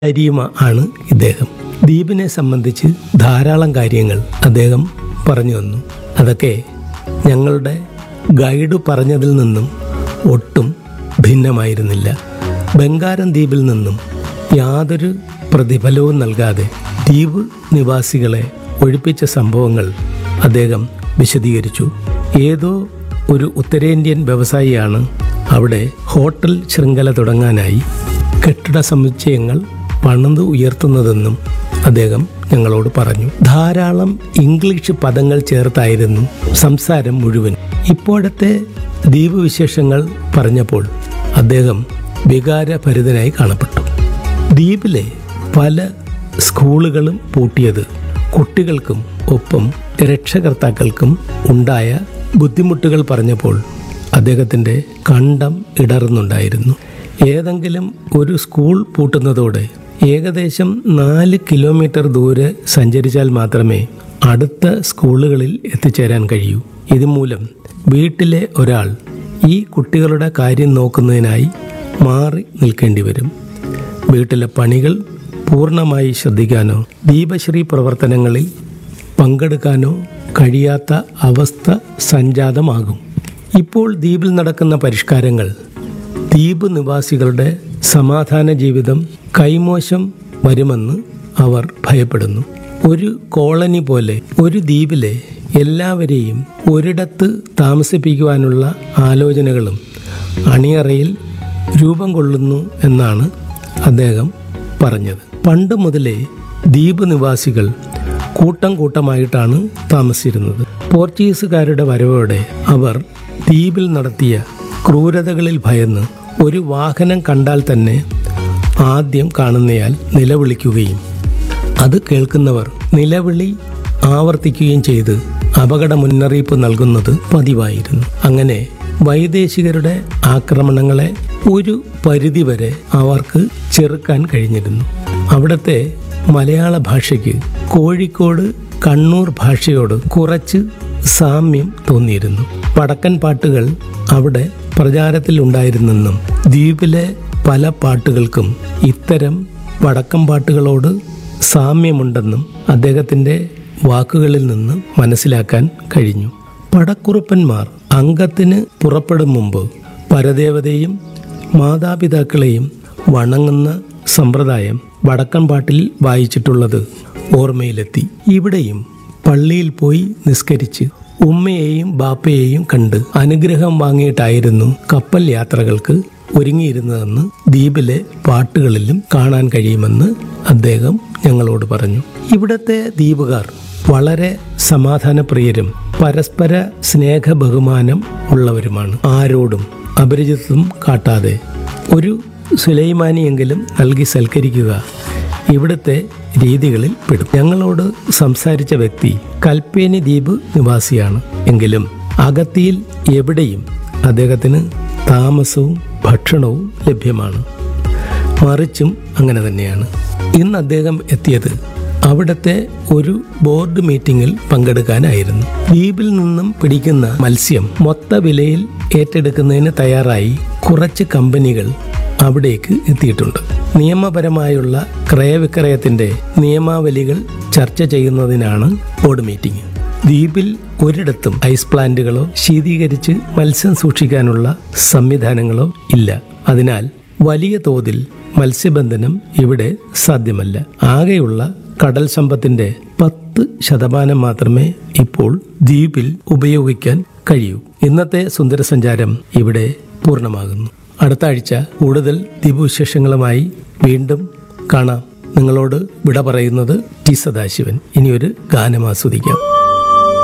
അരിയുമ ആണ് ഇദ്ദേഹം ദ്വീപിനെ സംബന്ധിച്ച് ധാരാളം കാര്യങ്ങൾ അദ്ദേഹം പറഞ്ഞു തന്നു അതൊക്കെ ഞങ്ങളുടെ ഗൈഡ് പറഞ്ഞതിൽ നിന്നും ഒട്ടും ഭിന്നമായിരുന്നില്ല ബംഗാരം ദ്വീപിൽ നിന്നും യാതൊരു പ്രതിഫലവും നൽകാതെ ദ്വീപ് നിവാസികളെ ഒഴിപ്പിച്ച സംഭവങ്ങൾ അദ്ദേഹം വിശദീകരിച്ചു ഏതോ ഒരു ഉത്തരേന്ത്യൻ വ്യവസായിയാണ് അവിടെ ഹോട്ടൽ ശൃംഖല തുടങ്ങാനായി കെട്ടിട സമുച്ചയങ്ങൾ പണിത് ഉയർത്തുന്നതെന്നും അദ്ദേഹം ഞങ്ങളോട് പറഞ്ഞു ധാരാളം ഇംഗ്ലീഷ് പദങ്ങൾ ചേർത്തായിരുന്നു സംസാരം മുഴുവൻ ഇപ്പോഴത്തെ ദ്വീപ് വിശേഷങ്ങൾ പറഞ്ഞപ്പോൾ അദ്ദേഹം വികാരഭരിതനായി കാണപ്പെട്ടു ദ്വീപിലെ പല സ്കൂളുകളും പൂട്ടിയത് കുട്ടികൾക്കും ഒപ്പം രക്ഷകർത്താക്കൾക്കും ഉണ്ടായ ബുദ്ധിമുട്ടുകൾ പറഞ്ഞപ്പോൾ അദ്ദേഹത്തിൻ്റെ കണ്ടം ഇടറുന്നുണ്ടായിരുന്നു ഏതെങ്കിലും ഒരു സ്കൂൾ പൂട്ടുന്നതോടെ ഏകദേശം നാല് കിലോമീറ്റർ ദൂരെ സഞ്ചരിച്ചാൽ മാത്രമേ അടുത്ത സ്കൂളുകളിൽ എത്തിച്ചേരാൻ കഴിയൂ ഇതുമൂലം വീട്ടിലെ ഒരാൾ ഈ കുട്ടികളുടെ കാര്യം നോക്കുന്നതിനായി മാറി നിൽക്കേണ്ടി വരും വീട്ടിലെ പണികൾ പൂർണ്ണമായി ശ്രദ്ധിക്കാനോ ദീപശ്രീ പ്രവർത്തനങ്ങളിൽ പങ്കെടുക്കാനോ കഴിയാത്ത അവസ്ഥ സംജാതമാകും ഇപ്പോൾ ദ്വീപിൽ നടക്കുന്ന പരിഷ്കാരങ്ങൾ ദ്വീപ് നിവാസികളുടെ സമാധാന ജീവിതം കൈമോശം വരുമെന്ന് അവർ ഭയപ്പെടുന്നു ഒരു കോളനി പോലെ ഒരു ദ്വീപിലെ എല്ലാവരെയും ഒരിടത്ത് താമസിപ്പിക്കുവാനുള്ള ആലോചനകളും അണിയറയിൽ രൂപം കൊള്ളുന്നു എന്നാണ് അദ്ദേഹം പറഞ്ഞത് പണ്ട് മുതലേ ദ്വീപ് നിവാസികൾ കൂട്ടം കൂട്ടമായിട്ടാണ് താമസിച്ചിരുന്നത് പോർച്ചുഗീസുകാരുടെ വരവോടെ അവർ ദ്വീപിൽ നടത്തിയ ക്രൂരതകളിൽ ഭയന്ന് ഒരു വാഹനം കണ്ടാൽ തന്നെ ആദ്യം കാണുന്നയാൾ നിലവിളിക്കുകയും അത് കേൾക്കുന്നവർ നിലവിളി ആവർത്തിക്കുകയും ചെയ്ത് അപകട മുന്നറിയിപ്പ് നൽകുന്നത് പതിവായിരുന്നു അങ്ങനെ വൈദേശികരുടെ ആക്രമണങ്ങളെ ഒരു പരിധിവരെ അവർക്ക് ചെറുക്കാൻ കഴിഞ്ഞിരുന്നു അവിടുത്തെ മലയാള ഭാഷയ്ക്ക് കോഴിക്കോട് കണ്ണൂർ ഭാഷയോട് കുറച്ച് സാമ്യം തോന്നിയിരുന്നു വടക്കൻ പാട്ടുകൾ അവിടെ പ്രചാരത്തിലുണ്ടായിരുന്നെന്നും ദ്വീപിലെ പല പാട്ടുകൾക്കും ഇത്തരം വടക്കൻ പാട്ടുകളോട് സാമ്യമുണ്ടെന്നും അദ്ദേഹത്തിൻ്റെ വാക്കുകളിൽ നിന്ന് മനസ്സിലാക്കാൻ കഴിഞ്ഞു പടക്കുറുപ്പന്മാർ അംഗത്തിന് പുറപ്പെടും മുമ്പ് പരദേവതയും മാതാപിതാക്കളെയും വണങ്ങുന്ന സമ്പ്രദായം വടക്കൻ പാട്ടിൽ വായിച്ചിട്ടുള്ളത് ഓർമ്മയിലെത്തി ഇവിടെയും പള്ളിയിൽ പോയി നിസ്കരിച്ച് ഉമ്മയെയും ബാപ്പയെയും കണ്ട് അനുഗ്രഹം വാങ്ങിയിട്ടായിരുന്നു കപ്പൽ യാത്രകൾക്ക് ഒരുങ്ങിയിരുന്നതെന്ന് ദ്വീപിലെ പാട്ടുകളിലും കാണാൻ കഴിയുമെന്ന് അദ്ദേഹം ഞങ്ങളോട് പറഞ്ഞു ഇവിടത്തെ ദ്വീപുകാർ വളരെ സമാധാനപ്രിയരും പരസ്പര സ്നേഹ ബഹുമാനം ഉള്ളവരുമാണ് ആരോടും അപരിചിതത്വം കാട്ടാതെ ഒരു സുലൈമാനിയെങ്കിലും നൽകി സൽക്കരിക്കുക ഇവിടുത്തെ രീതികളിൽ പെടും ഞങ്ങളോട് സംസാരിച്ച വ്യക്തി കൽപ്പേനി ദ്വീപ് നിവാസിയാണ് എങ്കിലും അഗത്തിയിൽ എവിടെയും അദ്ദേഹത്തിന് താമസവും ഭക്ഷണവും ലഭ്യമാണ് മറിച്ചും അങ്ങനെ തന്നെയാണ് ഇന്ന് അദ്ദേഹം എത്തിയത് അവിടുത്തെ ഒരു ബോർഡ് മീറ്റിംഗിൽ പങ്കെടുക്കാനായിരുന്നു ദ്വീപിൽ നിന്നും പിടിക്കുന്ന മത്സ്യം മൊത്ത വിലയിൽ ഏറ്റെടുക്കുന്നതിന് തയ്യാറായി കുറച്ച് കമ്പനികൾ അവിടേക്ക് എത്തിയിട്ടുണ്ട് നിയമപരമായുള്ള ക്രയവിക്രയത്തിന്റെ നിയമാവലികൾ ചർച്ച ചെയ്യുന്നതിനാണ് ബോർഡ് മീറ്റിംഗ് ദ്വീപിൽ ഒരിടത്തും ഐസ് പ്ലാന്റുകളോ ശീതീകരിച്ച് മത്സ്യം സൂക്ഷിക്കാനുള്ള സംവിധാനങ്ങളോ ഇല്ല അതിനാൽ വലിയ തോതിൽ മത്സ്യബന്ധനം ഇവിടെ സാധ്യമല്ല ആകെയുള്ള കടൽ സമ്പത്തിന്റെ പത്ത് ശതമാനം മാത്രമേ ഇപ്പോൾ ദ്വീപിൽ ഉപയോഗിക്കാൻ കഴിയൂ ഇന്നത്തെ സുന്ദരസഞ്ചാരം ഇവിടെ പൂർണ്ണമാകുന്നു അടുത്ത ആഴ്ച കൂടുതൽ ദ്വീപ് വിശേഷങ്ങളുമായി വീണ്ടും കാണാം നിങ്ങളോട് വിട പറയുന്നത് ടി സദാശിവൻ ഇനിയൊരു ഗാനം ആസ്വദിക്കാം